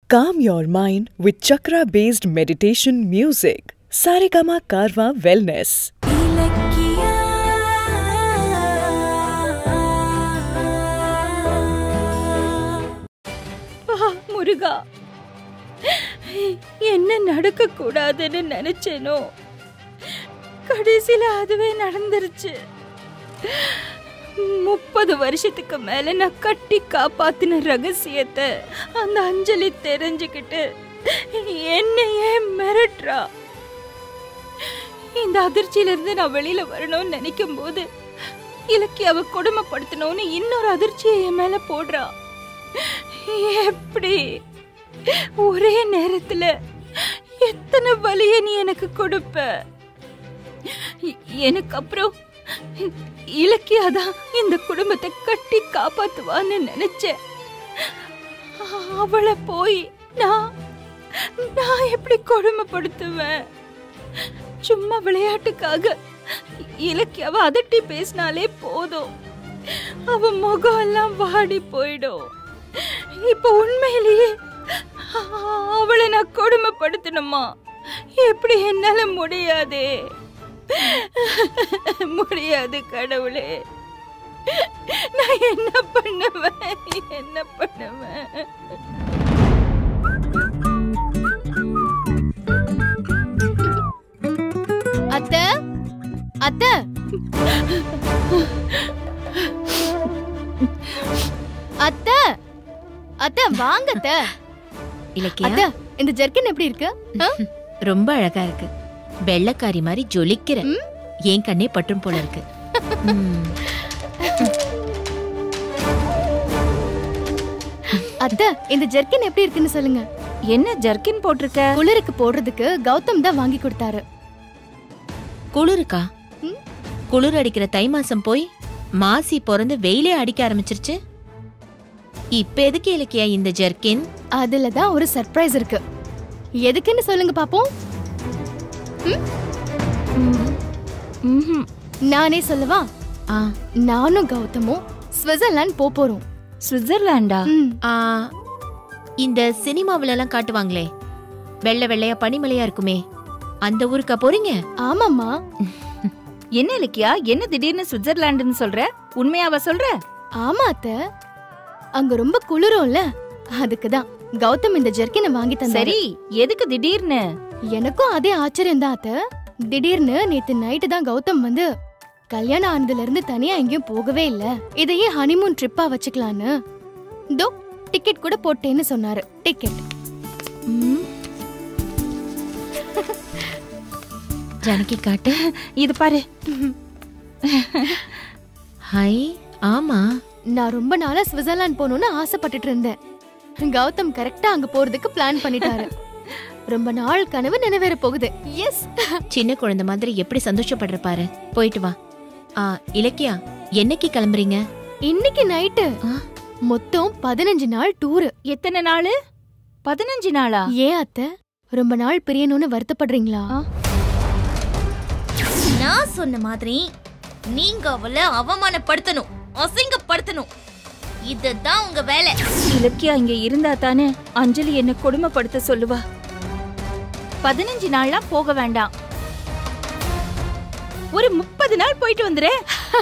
Calm your mind with chakra based meditation music. Saregama Karwa Wellness. ஆ, முருகா என்ன நடக்க கூடாதுன்னு நினைச்சேனோ கடைசியில அதுவே நடந்துருச்சு முப்பது வருஷத்துக்கு மேல நான் கட்டி காப்பாத்தின ரகசியத்தை அந்த அஞ்சலி தெரிஞ்சுக்கிட்டு என்னையே மிரட்டுறா இந்த அதிர்ச்சியில இருந்து நான் வெளியில வரணும்னு நினைக்கும் போது இலக்கியாவை கொடுமைப்படுத்தணும்னு இன்னொரு அதிர்ச்சியை என் மேல போடுறா எப்படி ஒரே நேரத்துல எத்தனை வலிய நீ எனக்கு கொடுப்ப எ- எனக்கு அப்புறம் இலக்கியாதான் இந்த குடும்பத்தை கட்டி காப்பாத்துவான்னு நினைச்சேன் அவளை போய் நான் நான் எப்படி கொடுமைப்படுத்துவேன் சும்மா விளையாட்டுக்காக இலக்கியாவை அதட்டி பேசினாலே போதும் அவ முகம் எல்லாம் வாடி போயிடும் இப்ப உண்மையிலேயே அவளை நான் கொடுமைப்படுத்தணுமா எப்படி என்னால முடியாதே முடியாது கடவுளே நான் என்ன பண்ணுவேன் என்ன பண்ணுவேன் அத்த அத்த அத்த அத்த வாங்க அத்த இலக்கியா அத்த இந்த ஜர்க்கின் எப்படி இருக்கு ஆ? ரொம்ப அழகா இருக்கு வெள்ளைக்காரி மாதிரி ஜொலிக்கிற ம்? என் கண்ணே பட்டும் போல இருக்கு ம். அத்த இந்த ஜர்க்கின் எப்படி இருக்குன்னு சொல்லுங்க என்ன ஜர்க்கின் போட்டிருக்க குளிருக்கு போடுறதுக்கு கௌதம் தான் வாங்கி கொடுத்தாரு குளிருக்கா ம்? குளிர் அடிக்கிற தை மாசம் போய் மாசி பிறந்து வெயிலே அடிக்க ஆரம்பிச்சிருச்சு இப்ப எதுக்கு இலக்கியா இந்த ஜெர்கின் அதுல தான் ஒரு சர்ப்ரைஸ் இருக்கு எதுக்குன்னு சொல்லுங்க பாப்போம் ம்ஹும். நானே சொல்லவா ஆ நானும் கௌதமும் ஸ்விட்சர்லாந்து போப் போறோம் சுவிட்சர்லாண்டா ம், ஆ இந்த சினிமாவுல எல்லாம் காட்டுவாங்களே வெள்ளை வெள்ளையா பனிமலையா இருக்குமே அந்த ஊருக்கா போறீங்க ஆமாம்மா என்ன இலக்கியா என்ன திடீர்னு சுவிட்சர்லாண்டுன்னு சொல்ற உண்மையாவா சொல்ற ஆமா அத்த அங்க ரொம்ப குளிரும்ல அதுக்கு தான் கௌதம் இந்த ஜெர்க்கினை வாங்கி தந்தாரு சரி எதுக்கு திடீர்னு எனக்கும் அதே ஆச்சரியம் தான் அத்த திடீர்னு நேத்து நைட்டு தான் கௌதம் வந்து கல்யாணம் ஆனதுல இருந்து தனியா எங்கேயும் போகவே இல்ல இதையே ஹனிமூன் ட்ரிப்பா வச்சுக்கலான்னு தோ டிக்கெட் கூட போட்டேன்னு சொன்னாரு டிக்கெட் ம், ஜானகி காட்டு இது பாரு ஹை ஆமா நான் ரொம்ப நாளா சுவிட்சர்லாந்து போகணும்னு ஆசைப்பட்டுட்டு இருந்தேன் கௌதம் கரெக்டா அங்க போறதுக்கு பிளான் பண்ணிட்டாரு ரொம்ப நாள் கனவு நிறைவேற போகுது எஸ் சின்ன குழந்தை மாதிரி எப்படி சந்தோஷப்படுற பாரு போயிட்டு வா ஆ இலக்கியா என்னைக்கு கிளம்புறீங்க இன்னைக்கு நைட்டு ஆ? மொத்தம் பதினஞ்சு நாள் டூரு எத்தனை நாளு பதினஞ்சு நாளா ஏன் அத்தை ரொம்ப நாள் பிரியணும்னு வருத்தப்படுறீங்களா ஆ. நான் சொன்ன மாதிரி நீங்க அவளை அவமானப்படுத்தணும் அசிங்கப்படுத்தணும் இதுதான் உங்க வேலை இலக்கியா இங்க இருந்தா தானே அஞ்சலி என்ன கொடுமைப்படுத்த சொல்லுவா பதினஞ்சு நாள்லாம் போக வேண்டாம் ஒரு முப்பது நாள் போயிட்டு வந்துறேன்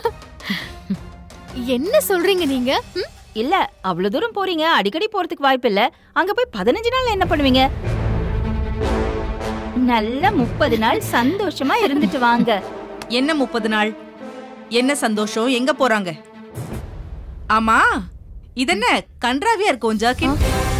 என்ன சொல்றீங்க நீங்க ம்? இல்ல அவ்வளவு தூரம் போறீங்க அடிக்கடி போறதுக்கு வாய்ப்பு இல்ல அங்க போய் பதினஞ்சு நாள் என்ன பண்ணுவீங்க நல்ல முப்பது நாள் சந்தோஷமா இருந்துட்டு வாங்க என்ன முப்பது நாள் என்ன சந்தோஷம் எங்க போறாங்க ஆமா இதென்ன கன்றாவியா இருக்கும் உன் ஜாக்கெட்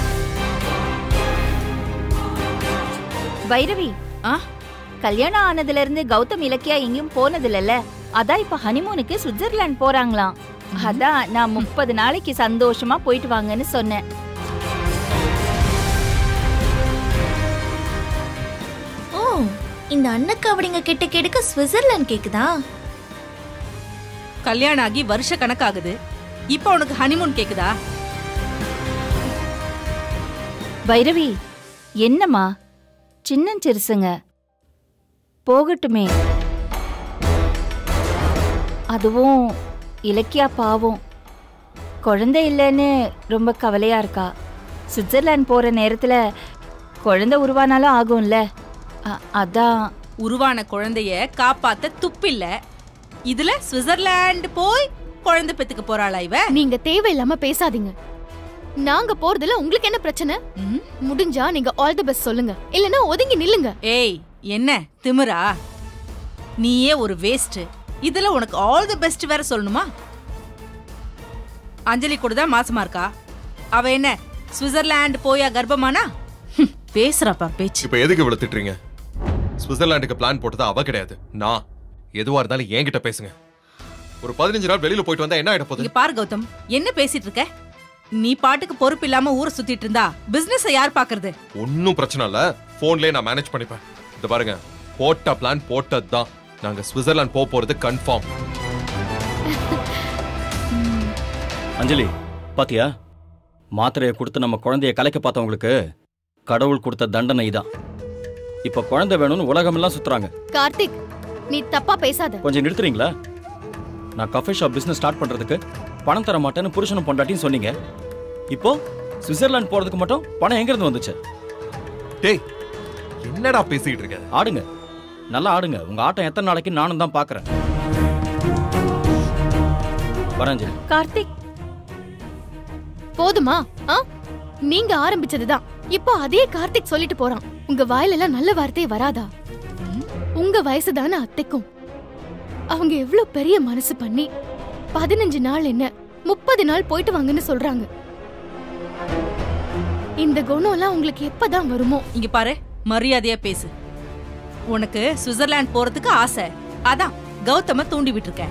பைரவி ஆ கல்யாணம் ஆனதுல இருந்து கௌதம் இலக்கியா எங்கேயும் போனது இல்லல்ல அதான் இப்ப ஹனிமூனுக்கு சுவிட்சர்லாந்து போறாங்களாம் அதான் நான் முப்பது நாளைக்கு சந்தோஷமா போயிட்டு வாங்கன்னு சொன்னேன் ஓ இந்த அண்ணக்கு அப்படிங்க கிட்ட கெடுக்க சுவிட்சர்லாந்து கேக்குதா கல்யாணம் ஆகி வருஷ கணக்காகுது இப்போ உனக்கு ஹனிமூன் கேக்குதா பைரவி என்னம்மா சின்ன சிறுசுங்க போகட்டுமே அதுவும் இலக்கியா பாவம் குழந்தை இல்லைன்னு ரொம்ப கவலையா இருக்கா சுவிட்சர்லாந்து போற நேரத்துல குழந்தை உருவானாலும் ஆகும்ல அ- அதான் உருவான குழந்தைய காப்பாத்த துப்பில்ல இதுல சுவிட்சர்லாந்து போய் குழந்தை பெத்துக்க போறாளா இவ நீங்க தேவையில்லாம பேசாதீங்க நாங்க போறதுல உங்களுக்கு என்ன பிரச்சனை ம்? முடிஞ்சா நீங்க ஆல் தி பெஸ்ட் சொல்லுங்க இல்லனா ஒதுங்கி நில்லுங்க ஏய் என்ன திமிரா நீயே ஒரு வேஸ்ட் இதுல உனக்கு ஆல் தி பெஸ்ட் வேற சொல்லணுமா அஞ்சலி கூட தான் மாசமா இருக்கா அவ என்ன சுவிட்சர்லாந்து போயா கர்ப்பமானா ஹம், பேசுறாப்பா பேச்சு இப்ப எதுக்கு இவ்வளவு திட்டுறீங்க சுவிட்சர்லாண்டுக்கு பிளான் போட்டது அவ கிடையாது நான் எதுவா இருந்தாலும் என்கிட்ட பேசுங்க ஒரு பதினஞ்சு நாள் வெளியில போயிட்டு வந்தா என்ன ஆயிட போகுது இங்க பாரு கௌதம் என்ன பேசிட்டு இருக்க நீ பாட்டுக்கு பொறுப்பு இல்லாம ஊரை சுத்திட்டு இருந்தா பிசினஸ் யார் பாக்குறது ஒன்னும் பிரச்சனை இல்ல போன்லயே நான் மேனேஜ் பண்ணிப்பேன் இது பாருங்க போட்ட பிளான் போட்டது தான் நாங்க சுவிட்சர்லாந்து போக போறது கன்ஃபார்ம் அஞ்சலி பாத்தியா மாத்திரையை கொடுத்து நம்ம குழந்தைய கலைக்க பார்த்தவங்களுக்கு கடவுள் கொடுத்த தண்டனை இதான் இப்ப குழந்தை வேணும்னு உலகமெல்லாம் சுத்துறாங்க கார்த்திக் நீ தப்பா பேசாத கொஞ்சம் நிறுத்துறீங்களா நான் கஃபே ஷாப் பிசினஸ் ஸ்டார்ட் பண்றதுக்கு பணம் தர மாட்டேன்னு புருஷனும் பொண்டாட்டியும் சொன்னீங்க இப்போ சுவிட்சர்லாந்து போறதுக்கு மட்டும் பணம் எங்க இருந்து வந்துச்சு டேய் என்னடா பேசிட்டு இருக்க ஆடுங்க நல்லா ஆடுங்க உங்க ஆட்டம் எத்தனை நாளைக்கு நானும் தான் பாக்குறேன் வரேன் அஞ்சலி கார்த்திக் போதுமா ஆ நீங்க ஆரம்பிச்சதுதான் இப்போ அதே கார்த்திக் சொல்லிட்டு போறான் உங்க வாயில எல்லாம் நல்ல வார்த்தையே வராதா உங்க வயசு தானே அத்தைக்கும் அவங்க எவ்வளவு பெரிய மனசு பண்ணி பதினஞ்சு நாள் என்ன முப்பது நாள் போயிட்டு வாங்கன்னு சொல்றாங்க இந்த குணம் எல்லாம் உங்களுக்கு எப்பதான் வருமோ இங்க பாரு மரியாதையா பேசு உனக்கு சுவிட்சர்லாந்து போறதுக்கு ஆசை அதான் கௌதம தூண்டி விட்டுருக்கேன்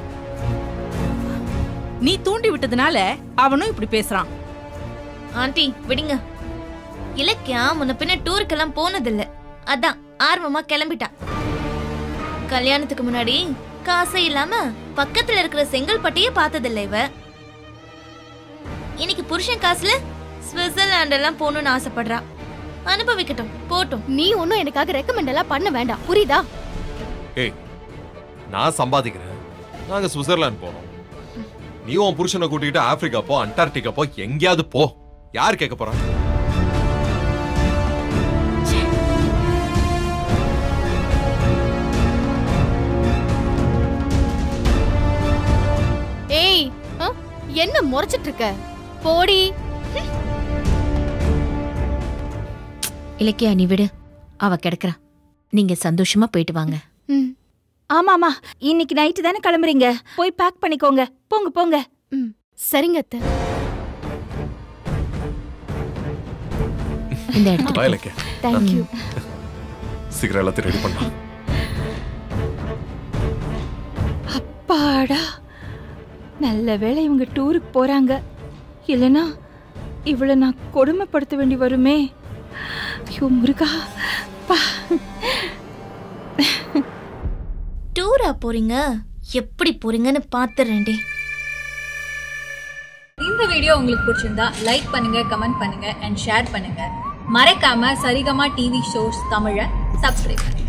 நீ தூண்டி விட்டதுனால அவனும் இப்படி பேசுறான் ஆண்டி விடுங்க இலக்கியா முன்ன பின்ன டூருக்கெல்லாம் போனதில்ல அதான் ஆர்வமா கிளம்பிட்டா கல்யாணத்துக்கு முன்னாடி காசே இல்லாம பக்கத்துல இருக்கிற செங்கல்பட்டையே பார்த்ததில்ல இவ இன்னைக்கு புருஷன் காசுல சுவிட்சர்லாந்து எல்லாம் போகணும்னு ஆசைப்படுறா அனுபவிக்கட்டும் போட்டும் நீ ஒன்னும் எனக்காக ரெக்கமெண்ட் எல்லாம் பண்ண வேண்டாம் புரியுதா ஏய் நான் சம்பாதிக்கிறேன் நாங்க சுவிட்சர்லாந்து போறோம் நீ உன் புருஷனை கூட்டிட்டு ஆப்பிரிக்கா போ அண்டார்டிகா போ எங்கேயாவது போ யார் கேட்க போறா ஏய் ஆ? என்ன முறைச்சிட்டு இருக்க போடி இலக்கியா நீ விடு அவ கிடக்குறா நீங்க சந்தோஷமா போயிட்டு வாங்க ம் ஆமாமா இன்னைக்கு நைட்டு தானே கிளம்புறீங்க போய் பேக் பண்ணிக்கோங்க போங்க போங்க ம் சரிங்க அத்தை இந்த இடத்துல வயலுக்கு தேங்க்யூ சீக்கிரம் எல்லாத்தையும் ரெடி பண்ணலாம் பாடா நல்ல வேளை இவங்க டூருக்கு போறாங்க இல்லனா இவளை நான் கொடுமைப்படுத்த வேண்டி வருமே ஐயோ முருகா பா டூரா போறீங்க எப்படி போறீங்கன்னு பாத்துறேன்டி இந்த வீடியோ உங்களுக்கு பிடிச்சிருந்தா லைக் பண்ணுங்க கமெண்ட் பண்ணுங்க அண்ட் ஷேர் பண்ணுங்க மறக்காம சரிகமா டிவி ஷோஸ் தமிழை சப்ஸ்கிரைப் பண்ணுங்க